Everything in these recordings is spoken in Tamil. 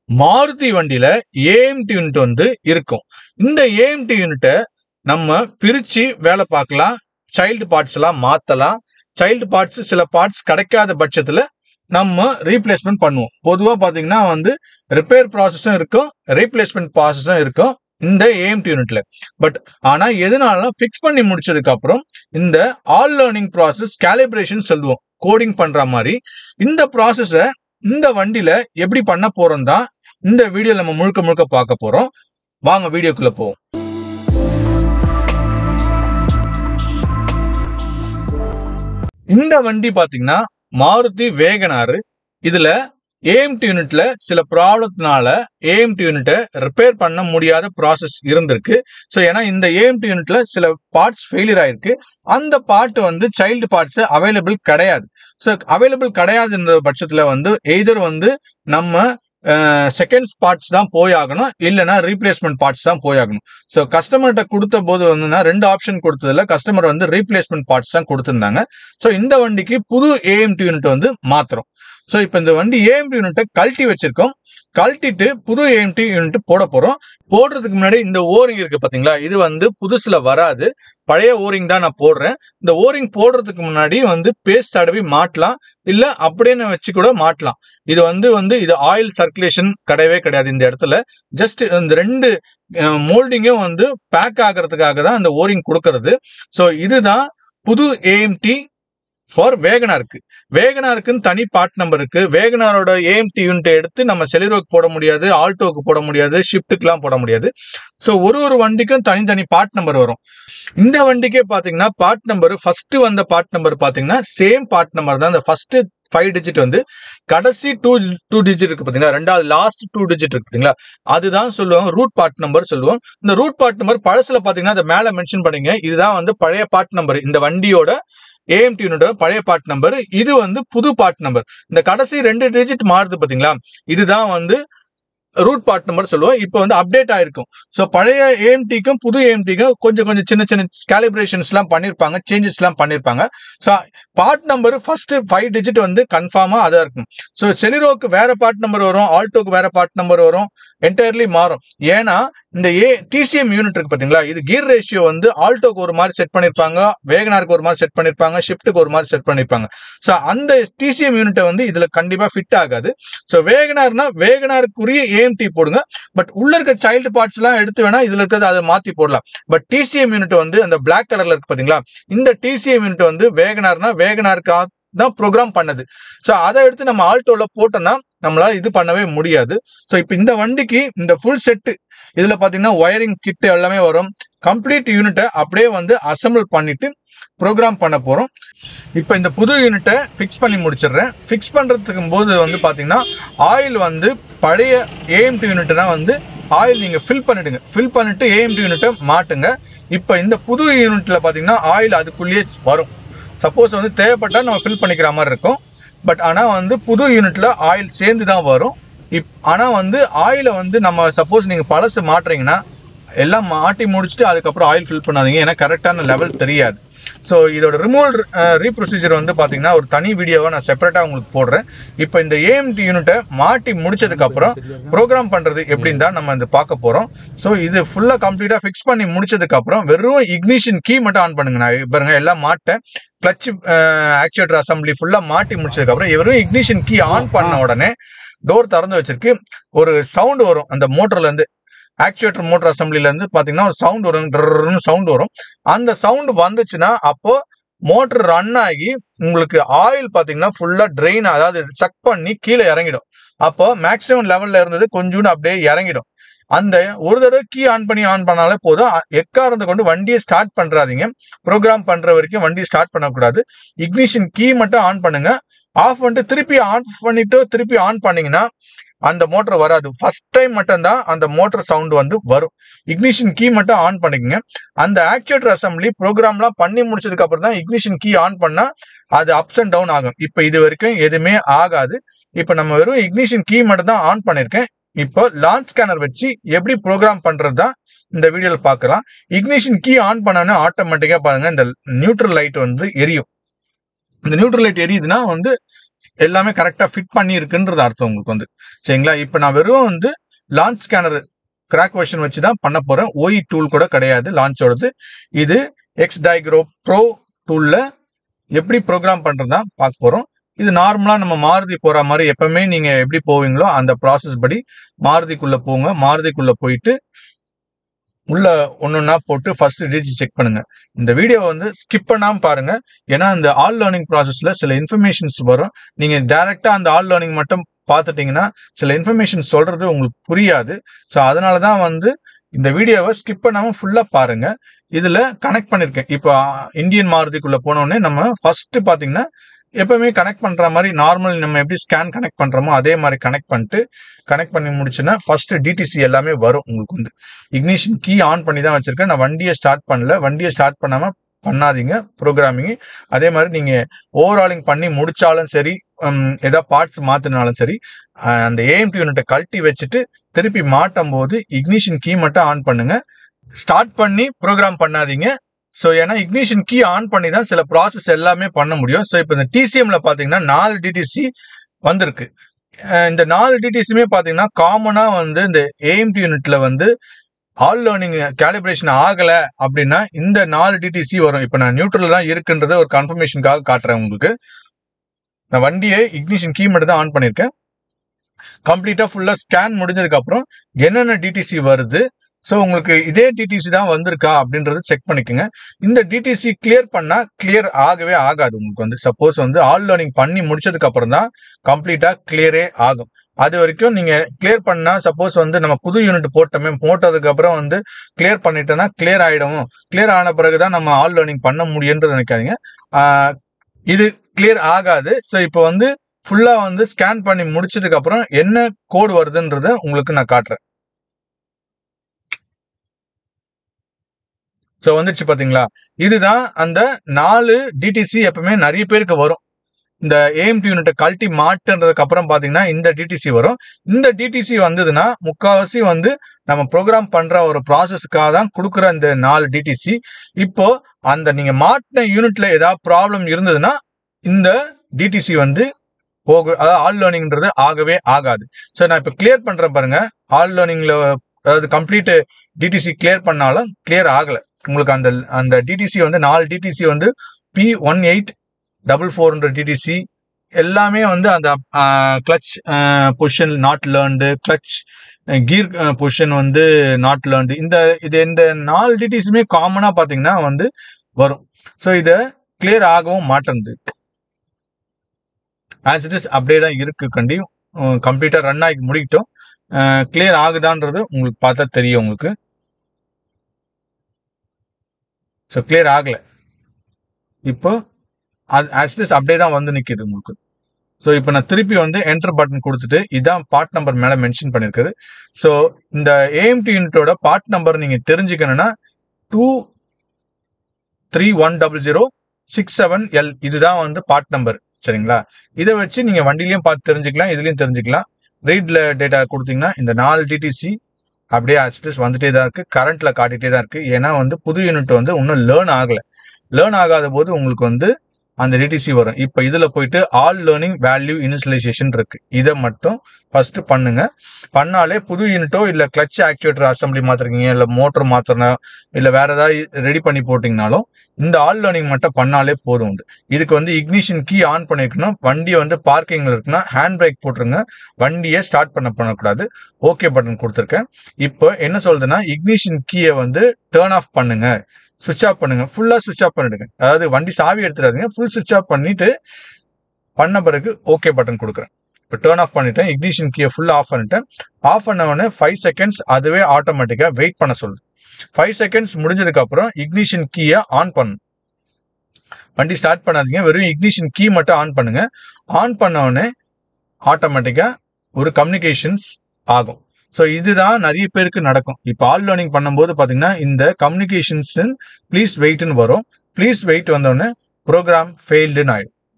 மாருதி வண்டியில ஏஎம்டி யூனிட் வந்து இருக்கும் இந்த ஏஎம்டி யூனிட்டை நம்ம பிரிச்சு வேலை பார்க்கலாம் சைல்டு பார்ட்ஸ் எல்லாம் மாத்தலாம் சைல்டு பார்ட்ஸ் சில பார்ட்ஸ் கிடைக்காத பட்சத்துல நம்ம ரீப்ளேஸ்மெண்ட் பண்ணுவோம் பொதுவா பாத்தீங்கன்னா வந்து ரிப்பேர் ப்ராசஸும் இருக்கும் ரீப்ளேஸ்மெண்ட் ப்ராசஸும் இருக்கும் இந்த ஏஎம்டி யூனிட்ல பட் ஆனா எதனால ஃபிக்ஸ் பண்ணி முடிச்சதுக்கு அப்புறம் இந்த ஆல் லேர்னிங் ப்ராசஸ் கேலிப்ரேஷன் சொல்லுவோம் கோடிங் பண்ற மாதிரி இந்த ப்ராசஸ இந்த வண்டியில எப்படி பண்ண போறோம் தான் இந்த வீடியோ நம்ம முழுக்க முழுக்க பார்க்க போறோம் வாங்க வீடியோக்குள்ள போவோம் இந்த வண்டி பாத்தீங்கன்னா மாருதி வேகனாரு இதுல ஏஎம்டி யூனிட்ல சில ப்ராப்ளத்தினால ஏஎம்டி யூனிட்டை ரிப்பேர் பண்ண முடியாத ப்ராசஸ் இருந்திருக்கு ஸோ ஏன்னா இந்த ஏஎம்டி யூனிட்ல சில பார்ட்ஸ் ஃபெயிலியர் ஆயிருக்கு அந்த பார்ட் வந்து சைல்டு பார்ட்ஸ் அவைலபிள் கிடையாது ஸோ அவைலபிள் கிடையாதுன்ற பட்சத்துல வந்து எய்தர் வந்து நம்ம செகண்ட் பார்ட்ஸ் தான் போயாகணும் இல்லைன்னா ரீப்ளேஸ்மெண்ட் பார்ட்ஸ் தான் போயாகணும் ஸோ கஸ்டமர்கிட்ட கொடுத்த போது வந்துன்னா ரெண்டு ஆப்ஷன் கொடுத்ததுல கஸ்டமர் வந்து ரீப்ளேஸ்மெண்ட் பார்ட்ஸ் தான் கொடுத்துருந்தாங்க ஸோ இந்த வண்டிக்கு புது ஏஎம்டி யூனிட் வந்து மாத்துறோம் ஸோ இப்போ இந்த வண்டி ஏஎம்டி யூனிட்டை கழட்டி வச்சிருக்கோம் கழட்டிட்டு புது ஏஎம்டி யூனிட் போட போறோம் போடுறதுக்கு முன்னாடி இந்த ஓரிங் இருக்கு பாத்தீங்களா இது வந்து புதுசுல வராது பழைய ஓரிங் தான் நான் போடுறேன் இந்த ஓரிங் போடுறதுக்கு முன்னாடி வந்து பேஸ்ட் தடவி மாட்டலாம் இல்ல அப்படின்னு வச்சு கூட மாட்டலாம் இது வந்து வந்து இது ஆயில் சர்க்குலேஷன் கிடையவே கிடையாது இந்த இடத்துல ஜஸ்ட் இந்த ரெண்டு மோல்டிங்கும் வந்து பேக் ஆகிறதுக்காக தான் அந்த ஓரிங் கொடுக்கறது ஸோ இதுதான் புது ஏஎம்டி ஃபார் வேகனாருக்கு வேகனாருக்குன்னு தனி பார்ட் நம்பர் இருக்கு வேகனாரோட ஏஎம்டி யூனிட் எடுத்து நம்ம செலிரோக்கு போட முடியாது ஆல்டோக்கு போட முடியாது ஷிஃப்ட்டுக்குலாம் போட முடியாது ஸோ ஒரு ஒரு வண்டிக்கும் தனித்தனி பார்ட் நம்பர் வரும் இந்த வண்டிக்கே பாத்தீங்கன்னா பார்ட் நம்பர் ஃபர்ஸ்ட் வந்த பார்ட் நம்பர் பாத்தீங்கன்னா சேம் பார்ட் நம்பர் தான் இந்த ஃபர்ஸ்ட் ஃபைவ் டிஜிட் வந்து கடைசி டூ டூ டிஜிட் இருக்கு பாத்தீங்களா ரெண்டாவது லாஸ்ட் டூ டிஜிட் இருக்கு பாத்தீங்களா அதுதான் சொல்லுவாங்க ரூட் பார்ட் நம்பர் சொல்லுவோம் இந்த ரூட் பார்ட் நம்பர் பழசுல பாத்தீங்கன்னா அதை மேல மென்ஷன் பண்ணீங்க இதுதான் வந்து பழைய பார்ட் நம்பர் இந்த வண்டியோட ஏஎம்டி யூனிட்டோட பழைய பார்ட் நம்பர் இது வந்து புது பார்ட் நம்பர் இந்த கடைசி ரெண்டு டிஜிட் மாறுது பாத்தீங்களா இதுதான் வந்து ரூட் பார்ட் நம்பர் சொல்லுவோம் இப்போ வந்து அப்டேட் ஆயிருக்கும் ஸோ பழைய ஏஎம்டிக்கும் புது ஏஎம்டிக்கும் கொஞ்சம் கொஞ்சம் சின்ன சின்ன கேலிப்ரேஷன்ஸ் எல்லாம் பண்ணிருப்பாங்க சேஞ்சஸ் எல்லாம் பண்ணிருப்பாங்க so part number first five digit வந்து கன்ஃபார்மா அதான் இருக்கும் ஸோ செலிரோக்கு வேற பார்ட் நம்பர் வரும் ஆல்டோக்கு வேற பார்ட் நம்பர் வரும் என்டையர்லி மாறும் ஏன்னா இந்த ஏ டிசிஎம் யூனிட் இருக்கு பாத்தீங்களா இது கீர் ரேஷியோ வந்து ஆல்டோக்கு ஒரு மாதிரி செட் பண்ணிருப்பாங்க வேகனாருக்கு ஒரு மாதிரி செட் பண்ணிருப்பாங்க ஷிஃப்ட்டுக்கு ஒரு மாதிரி செட் பண்ணிருப்பாங்க ஸோ அந்த டிசிஎம் யூனிட்டை வந்து இதுல கண்டிப்பா ஃபிட் ஆகாது ஸோ வேகனார்னா வேகனாருக்குரிய ஏஎம்டி போடுங்க பட் உள்ள இருக்க சைல்டு பார்ட்ஸ் எல்லாம் எடுத்து வேணா இதுல இருக்கிறது அதை மாத்தி போடலாம் பட் டிசிஎம் யூனிட் வந்து அந்த பிளாக் கலர்ல இருக்கு பாத்தீங்களா இந்த டிசிஎம் யூனிட் வந்து வேகனார்னா வேகனாருக்கு தான் ப்ரோக்ராம் பண்ணது ஸோ அதை எடுத்து நம்ம ஆல்டோல போட்டோம்னா நம்மளால இது பண்ணவே முடியாது ஸோ இப்போ இந்த வண்டிக்கு இந்த ஃபுல் செட்டு இதுல பாத்தீங்கன்னா ஒயரிங் கிட் எல்லாமே வரும் கம்ப்ளீட் யூனிட்டை அப்படியே வந்து அசம்பிள் பண்ணிட்டு ப்ரோக்ராம் பண்ண போறோம் இப்போ இந்த புது யூனிட்டை ஃபிக்ஸ் பண்ணி முடிச்சிடுறேன் ஃபிக்ஸ் பண்றதுக்கு போது வந்து பாத்தீங்கன்னா ஆயில் வந்து பழைய ஏஎம்டி யூனிட்னா வந்து ஆயில் நீங்க ஃபில் பண்ணிடுங்க ஃபில் பண்ணிட்டு ஏஎம்டி யூனிட்டை மாட்டுங்க இப்போ இந்த புது யூனிட்ல பாத்தீங்கன்னா ஆயில் அதுக்குள்ளேயே வரும் சப்போஸ் வந்து தேவைப்பட்டா நம்ம ஃபில் பண்ணிக்கிற மாதிரி இருக்கும் பட் ஆனால் வந்து புது யூனிட்ல ஆயில் சேர்ந்து தான் வரும் இப் ஆனால் வந்து ஆயிலை வந்து நம்ம சப்போஸ் நீங்கள் பழசு மாட்டுறீங்கன்னா எல்லாம் மாட்டி முடிச்சுட்டு அதுக்கப்புறம் ஆயில் ஃபில் பண்ணாதீங்க ஏன்னா கரெக்டான லெவல் தெரியாது ஸோ இதோட ரிமூவல் ரீப்ரொசீஜர் வந்து பார்த்தீங்கன்னா ஒரு தனி வீடியோவை நான் செப்பரேட்டாக உங்களுக்கு போடுறேன் இப்போ இந்த ஏஎம்டி யூனிட்டை மாட்டி முடிச்சதுக்கப்புறம் ப்ரோக்ராம் பண்ணுறது எப்படின்னு தான் நம்ம இந்த பார்க்க போகிறோம் ஸோ இது ஃபுல்லாக கம்ப்ளீட்டாக ஃபிக்ஸ் பண்ணி முடிச்சதுக்கப்புறம் வெறும் இக்னிஷன் கீ மட்டும் ஆன் பண்ணுங்க நான் பாருங்க எல்லாம் மாட்டேன் கிளச் ஆக்சுவேட்டர் அசம்பிளி ஃபுல்லாக மாட்டி முடிச்சதுக்கப்புறம் வெறும் இக்னிஷன் கீ ஆன் பண்ண உடனே டோர் திறந்து வச்சிருக்கு ஒரு சவுண்ட் வரும் அந்த மோட்டர்ல இருந்து ஆக்சுவேட்டர் மோட்டர் அசம்பிளில இருந்து பாத்தீங்கன்னா ஒரு சவுண்ட் வரும் சவுண்ட் வரும் அந்த சவுண்ட் வந்துச்சுன்னா அப்போ மோட்டர் ரன் ஆகி உங்களுக்கு ஆயில் பாத்தீங்கன்னா ஃபுல்லா ட்ரெயின் அதாவது சக் பண்ணி கீழே இறங்கிடும் அப்போ மேக்ஸிமம் லெவல்ல இருந்தது கொஞ்சோண்டு அப்படியே இறங்கிடும் அந்த ஒரு தடவை கீ ஆன் பண்ணி ஆன் பண்ணாலே போதும் எக்காரத்தை கொண்டு வண்டியை ஸ்டார்ட் பண்றாதீங்க ப்ரோக்ராம் பண்ற வரைக்கும் வண்டியை ஸ்டார்ட் பண்ணக்கூடாது இக்னிஷன் கீ மட்டும் ஆன் பண்ணுங்க ஆஃப் பண்ணிட்டு திருப்பி ஆன் பண்ணிட்டு திருப்பி ஆன் பண்ணீங்கன்னா அந்த மோட்டர் வராது ஃபர்ஸ்ட் டைம் மட்டும்தான் அந்த மோட்டர் சவுண்ட் வந்து வரும் இக்னிஷன் கீ மட்டும் ஆன் பண்ணிக்கங்க அந்த ஆக்சுவேட்டர் அசம்பிளி ப்ரோக்ராம்லாம் பண்ணி முடிச்சதுக்கு அப்புறம் தான் இக்னிஷன் கீ ஆன் பண்ணா அது அப்ஸ் அண்ட் டவுன் ஆகும் இப்போ இது வரைக்கும் எதுவுமே ஆகாது இப்போ நம்ம வெறும் இக்னிஷன் கீ மட்டும் தான் ஆன் பண்ணிருக்கேன் இப்போ லான்ச் ஸ்கேனர் வச்சு எப்படி ப்ரோக்ராம் பண்றது தான் இந்த வீடியோவில் பார்க்கலாம் இக்னிஷன் கீ ஆன் பண்ணோன்னா ஆட்டோமேட்டிக்காக பாருங்க இந்த நியூட்ரல் லைட் வந்து எரியும் இந்த நியூட்ரல் லைட் எரியுதுன்னா வந்து எல்லாமே கரெக்டா ஃபிட் பண்ணி இருக்குன்றது அர்த்தம் உங்களுக்கு வந்து சரிங்களா இப்போ நான் வெறும் வந்து லான்ச் ஸ்கேனர் கிராக் வெர்ஷன் வச்சு தான் பண்ண போறேன் ஓஇ டூல் கூட கிடையாது லான்ச்சோடது இது எக்ஸ் டயக்ரோ ப்ரோ டூல்ல எப்படி ப்ரோக்ராம் பண்றது தான் பார்க்க போறோம் இது நார்மலா நம்ம மாருதி போற மாதிரி எப்பவுமே நீங்க எப்படி போவீங்களோ அந்த ப்ராசஸ் படி மாருதிக்குள்ள போங்க மாருதிக்குள்ள போயிட்டு உள்ள ஒன்னொன்னா போட்டு ஃபர்ஸ்ட் டிஜி செக் பண்ணுங்க இந்த வீடியோ வந்து ஸ்கிப் பண்ணாம பாருங்க ஏன்னா இந்த ஆல் லேர்னிங் ப்ராசஸ்ல சில இன்ஃபர்மேஷன்ஸ் வரும் நீங்க டைரக்டா அந்த ஆல் லேர்னிங் மட்டும் பார்த்துட்டீங்கன்னா சில இன்ஃபர்மேஷன் சொல்றது உங்களுக்கு புரியாது ஸோ அதனால தான் வந்து இந்த வீடியோவை ஸ்கிப் பண்ணாம ஃபுல்லா பாருங்க இதுல கனெக்ட் பண்ணிருக்கேன் இப்போ இந்தியன் மாருதிக்குள்ள போனோடனே நம்ம ஃபர்ஸ்ட் பாத்தீங்கன்னா எப்பவுமே கனெக்ட் பண்ற மாதிரி நார்மல் நம்ம எப்படி ஸ்கேன் கனெக்ட் பண்றோமோ அதே மாதிரி கனெக்ட் பண்ணிட்டு கனெக்ட் பண்ணி முடிச்சுன்னா ஃபர்ஸ்ட் டிடிசி எல்லாமே வரும் உங்களுக்கு வந்து இக்னிஷன் கீ ஆன் பண்ணி தான் வச்சிருக்கேன் நான் வண்டியை ஸ்டார்ட் பண்ணல வண்டியை ஸ்டார்ட் பண்ணாம பண்ணாதீங்க ப்ரோக்ராமிங் அதே மாதிரி நீங்க ஓவராலிங் பண்ணி முடிச்சாலும் சரி ஏதாவது பார்ட்ஸ் மாத்தினாலும் சரி அந்த ஏஎம்டி யூனிட்டை கழட்டி வச்சுட்டு திருப்பி மாட்டும் போது இக்னிஷன் கீ மட்டும் ஆன் பண்ணுங்க ஸ்டார்ட் பண்ணி ப்ரோக்ராம் பண்ணாதீங்க ஸோ ஏன்னா இக்னிஷன் கீ ஆன் பண்ணி தான் சில ப்ராசஸ் எல்லாமே பண்ண முடியும் ஸோ இப்போ இந்த டிசிஎம்ல பார்த்தீங்கன்னா நாலு டிடிசி வந்திருக்கு இந்த நாலு டிடிசியுமே பார்த்தீங்கன்னா காமனாக வந்து இந்த ஏஎம்டி யூனிட்ல வந்து ஆல் லேர்னிங் கேலிபிரேஷன் ஆகல அப்படின்னா இந்த நாலு டிடிசி வரும் இப்போ நான் நியூட்ரல் தான் இருக்குன்றத ஒரு கன்ஃபர்மேஷனுக்காக காட்டுறேன் உங்களுக்கு நான் வண்டியை இக்னிஷன் கீ மட்டும் தான் ஆன் பண்ணியிருக்கேன் கம்ப்ளீட்டா ஃபுல்லா ஸ்கேன் முடிஞ்சதுக்கு அப்புறம் என்னென்ன டிடிசி வருது ஸோ உங்களுக்கு இதே டிடிசி தான் வந்திருக்கா அப்படின்றத செக் பண்ணிக்கோங்க இந்த டிடிசி கிளியர் பண்ணா கிளியர் ஆகவே ஆகாது உங்களுக்கு வந்து சப்போஸ் வந்து ஆல் லேர்னிங் பண்ணி முடிச்சதுக்கு அப்புறம் தான் கம்ப்ளீட்டா கிளியரே ஆகும் அது வரைக்கும் நீங்க கிளியர் பண்ணா சப்போஸ் வந்து நம்ம புது யூனிட் போட்டோமே போட்டதுக்கு அப்புறம் வந்து கிளியர் பண்ணிட்டோம்னா கிளியர் ஆயிடும் கிளியர் ஆன பிறகுதான் நம்ம ஆல் லேர்னிங் பண்ண முடியுன்றது நினைக்காதீங்க இது கிளியர் ஆகாது ஸோ இப்போ வந்து ஃபுல்லா வந்து ஸ்கேன் பண்ணி முடிச்சதுக்கு அப்புறம் என்ன கோடு வருதுன்றத உங்களுக்கு நான் காட்டுறேன் ஸோ வந்துச்சு பாத்தீங்களா இதுதான் அந்த நாலு டிடிசி எப்பவுமே நிறைய பேருக்கு வரும் இந்த ஏஎம்டி யூனிட்டை கழட்டி மாட்டுன்றதுக்கு அப்புறம் பாத்தீங்கன்னா இந்த டிடிசி வரும் இந்த டிடிசி வந்ததுன்னா முக்காவாசி வந்து நம்ம ப்ரோக்ராம் பண்ற ஒரு ப்ராசஸ்க்காக தான் கொடுக்குற இந்த நாலு டிடிசி இப்போ அந்த நீங்க மாட்டின யூனிட்ல ஏதாவது ப்ராப்ளம் இருந்ததுன்னா இந்த டிடிசி வந்து போக அதாவது ஆல் லேர்னிங்ன்றது ஆகவே ஆகாது ஸோ நான் இப்போ கிளியர் பண்றேன் பாருங்க ஆல் லேர்னிங்ல அதாவது கம்ப்ளீட் டிடிசி கிளியர் பண்ணாலும் கிளியர் ஆகல உங்களுக்கு அந்த அந்த டிடிசி வந்து நாலு டிடிசி வந்து பி ஒன் எயிட் டபுள் ஃபோர்ன்ற டிடிசி எல்லாமே வந்து அந்த clutch position not learned clutch gear position வந்து நாட் லேர்ன்டு இந்த இது இந்த நாலு டிடிஸுமே காமனாக பார்த்தீங்கன்னா வந்து வரும் ஸோ இதை கிளியர் ஆகவும் மாட்டேங்குது ஆஸ் இட் இஸ் அப்படியே தான் இருக்கு கண்டி கம்ப்ளீட்டாக ரன் ஆகி முடிக்கிட்டோம் கிளியர் ஆகுதான்றது உங்களுக்கு பார்த்தா தெரியும் உங்களுக்கு ஸோ கிளியர் ஆகல இப்போ அது ஆக்சுவலிஸ் அப்படியே தான் வந்து நிற்கிது உங்களுக்கு ஸோ இப்போ நான் திருப்பி வந்து என்டர் பட்டன் கொடுத்துட்டு இதான் பார்ட் நம்பர் மேலே மென்ஷன் பண்ணியிருக்குது ஸோ இந்த ஏஎம்டி யூனிட்டோட பார்ட் நம்பர் நீங்கள் தெரிஞ்சுக்கணும்னா two three one double zero six seven L இதுதான் வந்து பார்ட் நம்பர் சரிங்களா இதை வச்சு நீங்கள் வண்டிலையும் பார்த்து தெரிஞ்சுக்கலாம் இதுலையும் தெரிஞ்சுக்கலாம் ரீட்ல டேட்டா கொடுத்தீங்கன்னா இந்த நாலு டிடிசி அப்படியே அசிஸ்டஸ் வந்துட்டே தான் இருக்கு கரண்ட்ல காட்டிட்டே தான் இருக்கு ஏன்னா வந்து புது யூனிட் வந்து இன்னும் லேர்ன் ஆகல லேர்ன் ஆகாத போது உங்களுக்கு வந்து அந்த டிடிசி வரும் இப்போ இதுல போயிட்டு ஆல் லேர்னிங் வேல்யூ இனிஷியலைசேஷன் இருக்கு இதை மட்டும் ஃபர்ஸ்ட் பண்ணுங்க பண்ணாலே புது யூனிட்டோ இல்ல கிளச் ஆக்சுவேட்டர் அசம்பிளி மாத்திருக்கீங்க இல்ல மோட்டர் மாத்தணும் இல்ல வேற ஏதாவது ரெடி பண்ணி போட்டீங்கனாலும் இந்த ஆல் லேர்னிங் மட்டும் பண்ணாலே போதும் உண்டு இதுக்கு வந்து இக்னிஷன் கீ ஆன் பண்ணிருக்கணும் வண்டியை வந்து பார்க்கிங்ல இருக்குன்னா ஹேண்ட் பிரேக் போட்டுருங்க வண்டியை ஸ்டார்ட் பண்ண பண்ணக்கூடாது ஓகே பட்டன் கொடுத்துருக்கேன் இப்போ என்ன சொல்றதுன்னா இக்னிஷன் கீயை வந்து டேர்ன் ஆஃப் பண்ணுங்க சுவிச் ஆஃப் பண்ணுங்க ஃபுல்லா சுவிச் ஆஃப் பண்ணிடுங்க அதாவது வண்டி சாவி எடுத்துடாதீங்க ஃபுல் சுவிச் ஆஃப் பண்ணிட்டு பண்ண பிறகு ஓகே பட்டன் கொடுக்குறேன் இப்போ டேர்ன் ஆஃப் பண்ணிட்டேன் இக்னிஷன் கீயை ஃபுல்லாக ஆஃப் பண்ணிட்டேன் ஆஃப் பண்ண உடனே ஃபைவ் செகண்ட்ஸ் அதுவே ஆட்டோமேட்டிக்காக வெயிட் பண்ண சொல்லுது ஃபைவ் செகண்ட்ஸ் முடிஞ்சதுக்கு அப்புறம் இக்னிஷன் கீயை ஆன் பண்ணணும் வண்டி ஸ்டார்ட் பண்ணாதீங்க வெறும் இக்னிஷன் கீ மட்டும் ஆன் பண்ணுங்க ஆன் பண்ண உடனே ஆட்டோமேட்டிக்காக ஒரு கம்யூனிகேஷன்ஸ் ஆகும் ஸோ இதுதான் நிறைய பேருக்கு நடக்கும் இப்போ ஆல் லேர்னிங் பண்ணும்போது பார்த்தீங்கன்னா இந்த கம்யூனிகேஷன்ஸ் ப்ளீஸ் வெயிட்னு வரும் ப்ளீஸ் வெயிட் வந்தோடனே ப்ரோக்ராம் ஃபெயில்டுன்னு ஆயிடும்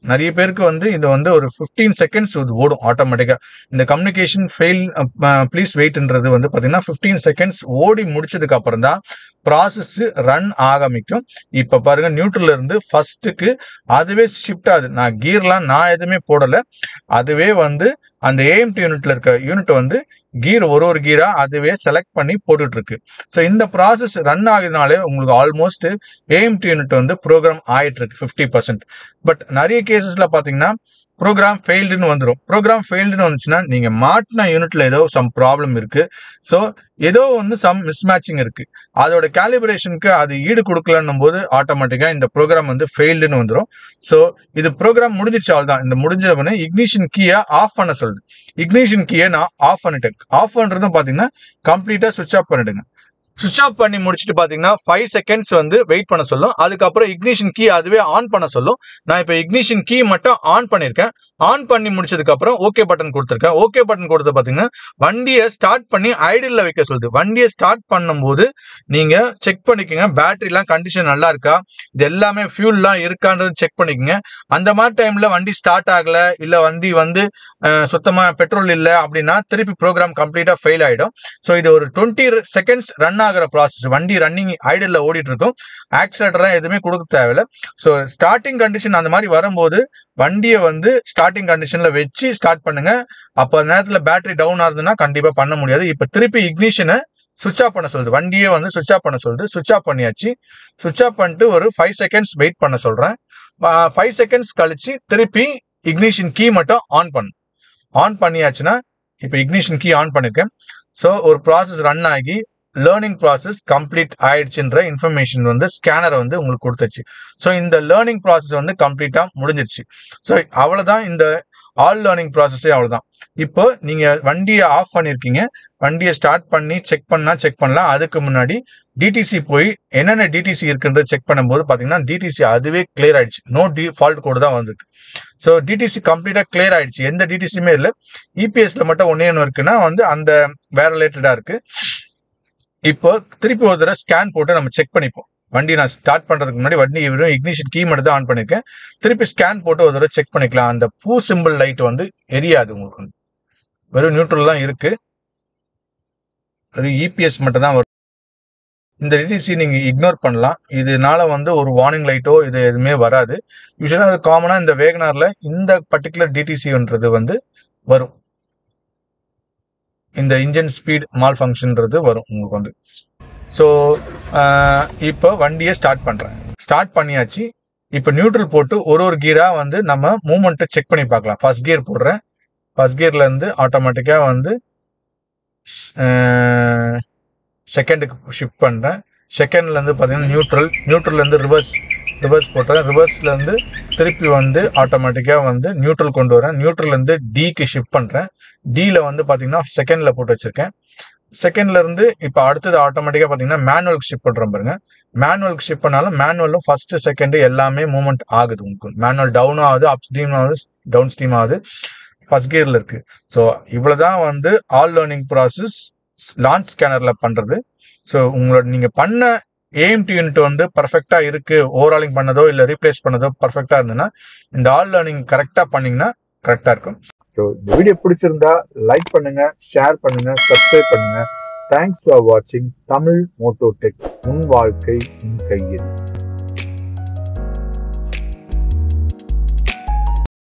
நிறைய பேருக்கு வந்து இது வந்து ஒரு ஃபிஃப்டீன் செகண்ட்ஸ் இது ஓடும் ஆட்டோமேட்டிக்கா இந்த கம்யூனிகேஷன் ஃபெயில் ப்ளீஸ் வெயிட்ன்றது வந்து பாத்தீங்கன்னா ஃபிஃப்டீன் செகண்ட்ஸ் ஓடி முடிச்சதுக்கு அப்புறம் தான் ப்ராசஸ் ரன் ஆரம்பிக்கும் இப்ப பாருங்க நியூட்ரல்ல இருந்து ஃபர்ஸ்ட்டுக்கு அதுவே ஷிஃப்ட் ஆகுது நான் கீர்லாம் நான் எதுவுமே போடல அதுவே வந்து அந்த ஏஎம்டி யூனிட்ல இருக்க யூனிட் வந்து கீர் ஒரு ஒரு கீரா அதுவே செலக்ட் பண்ணி போட்டுட்டு இருக்கு ஸோ இந்த ப்ராசஸ் ரன் ஆகுதுனாலே உங்களுக்கு ஆல்மோஸ்ட் ஏஎம்டி யூனிட் வந்து ப்ரோக்ராம் ஆயிட்டு இருக்கு ஃபிஃப்டி பர்சன்ட் பட் நிறைய கேசஸ்ல பாத்தீங்கன்னா ப்ரோக்ராம் ஃபெயில்டுன்னு வந்துடும் ப்ரோக்ராம் ஃபெயில்டுன்னு வந்துச்சுன்னா நீங்க மாட்டின யூனிட்ல ஏதோ சம் ப்ராப்ளம் இருக்கு ஸோ ஏதோ வந்து சம் மிஸ்மேட்சிங் இருக்கு அதோட கேலிபிரேஷனுக்கு அது ஈடு கொடுக்கலன்னும் போது ஆட்டோமேட்டிக்கா இந்த ப்ரோக்ராம் வந்து ஃபெயில்டுன்னு வந்துடும் ஸோ இது ப்ரோக்ராம் முடிஞ்சிச்சு தான் இந்த முடிஞ்ச உடனே இக்னிஷன் கீயை ஆஃப் பண்ண சொல்லுது இக்னிஷன் கீயை நான் ஆஃப் பண்ணிட்டேன் ஆஃப் பண்றதும் பாத்தீங்கன்னா கம்ப்ளீட்டா சுவிச் ஆஃப் பண்ணிடுங்க சுவிச் ஆஃப் பண்ணி முடிச்சுட்டு பாத்தீங்கன்னா ஃபைவ் செகண்ட்ஸ் வந்து வெயிட் பண்ண சொல்லும் அதுக்கப்புறம் இக்னிஷன் கீ அதுவே ஆன் பண்ண சொல்லும் நான் இப்போ இக்னிஷன் கீ மட்டும் ஆன் பண்ணியிருக்கேன் ஆன் பண்ணி முடிச்சதுக்கு அப்புறம் ஓகே பட்டன் கொடுத்துருக்கேன் ஓகே பட்டன் கொடுத்து பாத்தீங்கன்னா வண்டியை ஸ்டார்ட் பண்ணி ஐடியில் வைக்க சொல்லுது வண்டியை ஸ்டார்ட் பண்ணும்போது நீங்க செக் பண்ணிக்கோங்க பேட்டரிலாம் கண்டிஷன் நல்லா இருக்கா இது எல்லாமே ஃபியூல்லாம் இருக்கான்றது செக் பண்ணிக்கோங்க அந்த மாதிரி டைம்ல வண்டி ஸ்டார்ட் ஆகல இல்ல வண்டி வந்து அஹ், சுத்தமா பெட்ரோல் இல்ல அப்படின்னா திருப்பி ப்ரோக்ராம் கம்ப்ளீட்டா ஃபெயில் ஆயிடும் ஸோ இது ஒரு டுவெண்ட்டி செகண்ட்ஸ் ரன் ஆகிற ப்ராசஸ் வண்டி ரன்னிங் ஐடியில் ஓடிட்டு இருக்கும் ஆக்சிலேட்டர்லாம் எதுவுமே கொடுக்க தேவையில்ல ஸோ ஸ்டார்டிங் கண்டிஷன் அந்த மாதிரி வரும்போது வண்டியை வந்து ஸ்டார்டிங் கண்டிஷன்ல வச்சு ஸ்டார்ட் பண்ணுங்க அப்போ அந்த நேரத்தில் பேட்டரி டவுன் ஆகுதுன்னா கண்டிப்பா பண்ண முடியாது இப்போ திருப்பி இக்னிஷனை சுவிச் ஆஃப் பண்ண சொல்லுது வண்டியே வந்து சுவிச் ஆஃப் பண்ண சொல்லுது சுவிச் ஆஃப் பண்ணியாச்சு சுவிச் ஆஃப் பண்ணிட்டு ஒரு ஃபைவ் செகண்ட்ஸ் வெயிட் பண்ண சொல்றேன் ஃபைவ் செகண்ட்ஸ் கழிச்சு திருப்பி இக்னிஷன் கீ மட்டும் ஆன் பண்ணும் ஆன் பண்ணியாச்சுன்னா இப்போ இக்னிஷன் கீ ஆன் பண்ணிருக்கேன் ஸோ ஒரு ப்ராசஸ் ரன் ஆகி லேர்னிங் ப்ராசஸ் கம்ப்ளீட் ஆயிடுச்சுன்ற இன்ஃபர்மேஷன் வந்து ஸ்கேனரை வந்து உங்களுக்கு கொடுத்துச்சு ஸோ இந்த லேர்னிங் ப்ராசஸ் வந்து கம்ப்ளீட்டா முடிஞ்சிருச்சு ஸோ அவ்வளவுதான் இந்த ஆல் லேர்னிங் ப்ராசஸே அவ்வளவுதான் இப்போ நீங்க வண்டியை ஆஃப் பண்ணிருக்கீங்க வண்டியை ஸ்டார்ட் பண்ணி செக் பண்ணா செக் பண்ணலாம் அதுக்கு முன்னாடி டிடிசி போய் என்னென்ன டிடிசி இருக்குன்றது செக் பண்ணும்போது பாத்தீங்கன்னா டிடிசி அதுவே கிளியர் ஆயிடுச்சு நோ டி ஃபால்ட் கோடு தான் வந்திருக்கு ஸோ டிடிசி கம்ப்ளீட்டா கிளியர் ஆயிடுச்சு எந்த டிடிசியுமே இல்லை இபிஎஸ்ல மட்டும் ஒன்னே ஒன்று இருக்குன்னா வந்து அந்த வேற ரிலேட்டடா இருக்கு இப்போ திருப்பி ஒரு தடவை ஸ்கேன் போட்டு நம்ம செக் பண்ணிப்போம் வண்டி நான் ஸ்டார்ட் பண்றதுக்கு முன்னாடி வண்டி வெறும் இக்னிஷன் கீ மட்டும் தான் ஆன் பண்ணிருக்கேன் திருப்பி ஸ்கேன் போட்டு ஒரு தடவை செக் பண்ணிக்கலாம் அந்த பூ சிம்பிள் லைட் வந்து எரியாது உங்களுக்கு வந்து வெறும் நியூட்ரல் தான் இருக்கு வெறும் இபிஎஸ் மட்டும் தான் வரும் இந்த டிடிசி நீங்க இக்னோர் பண்ணலாம் இதனால வந்து ஒரு வார்னிங் லைட்டோ இது எதுவுமே வராது யூஸ்வலாக அது காமனா இந்த வேகனார்ல இந்த பர்டிகுலர் டிடிசின்றது வந்து வரும் இந்த இன்ஜின் ஸ்பீட் மால் ஃபங்க்ஷன்றது வரும் உங்களுக்கு வந்து ஸோ இப்போ வண்டியை ஸ்டார்ட் பண்ணுறேன் ஸ்டார்ட் பண்ணியாச்சு இப்போ நியூட்ரல் போட்டு ஒரு ஒரு கீராக வந்து நம்ம மூமெண்ட்டை செக் பண்ணி பார்க்கலாம் ஃபர்ஸ்ட் கியர் போடுறேன் ஃபர்ஸ்ட் கியர்லேருந்து ஆட்டோமேட்டிக்காக வந்து செகண்டுக்கு ஷிஃப்ட் பண்ணுறேன் செகண்ட்லேருந்து பார்த்தீங்கன்னா நியூட்ரல் நியூட்ரல்லேருந்து ரிவர்ஸ் ரிவர்ஸ் போட்டுறேன் ரிவர்ஸ்லேருந்து திருப்பி வந்து ஆட்டோமேட்டிக்காக வந்து நியூட்ரல் கொண்டு வரேன் நியூட்ரல்லேருந்து டிக்கு ஷிஃப்ட் பண்ணுறேன் டியில் வந்து பார்த்தீங்கன்னா செகண்டில் போட்டு வச்சுருக்கேன் செகண்ட்ல இருந்து இப்போ அடுத்தது ஆட்டோமேட்டிக்காக பார்த்தீங்கன்னா மேனுவலுக்கு ஷிஃப்ட் பண்ணுறோம் பாருங்க மேனுவலுக்கு ஷிஃப்ட் பண்ணாலும் மேனுவலும் ஃபர்ஸ்ட் செகண்ட் எல்லாமே மூவ்மெண்ட் ஆகுது உங்களுக்கு மேனுவல் டவுன் ஆகுது அப் ஸ்ட்ரீம் ஆகுது டவுன் ஸ்ட்ரீம் ஆகுது ஃபர்ஸ்ட் கியர்ல இருக்கு ஸோ இவ்வளவுதான் வந்து ஆல் லேர்னிங் ப்ராசஸ் லான்ச் ஸ்கேனர்ல பண்றது ஸோ உங்களோட நீங்க பண்ண ஏஎம்டி யூனிட் வந்து பர்ஃபெக்டா இருக்கு ஓவராலிங் பண்ணதோ இல்லை ரீப்ளேஸ் பண்ணதோ பர்ஃபெக்டா இருந்ததுன்னா இந்த ஆல் லேர்னிங் கரெக்டா பண்ணீங்கன்னா கரெக்டா இருக்கும் ஸோ இந்த வீடியோ பிடிச்சிருந்தா லைக் பண்ணுங்க ஷேர் பண்ணுங்க சப்ஸ்கிரைப் பண்ணுங்க தேங்க்ஸ் ஃபார் வாட்சிங் தமிழ் மோட்டோ டெக் உன் வாழ்க்கை உன் கையில்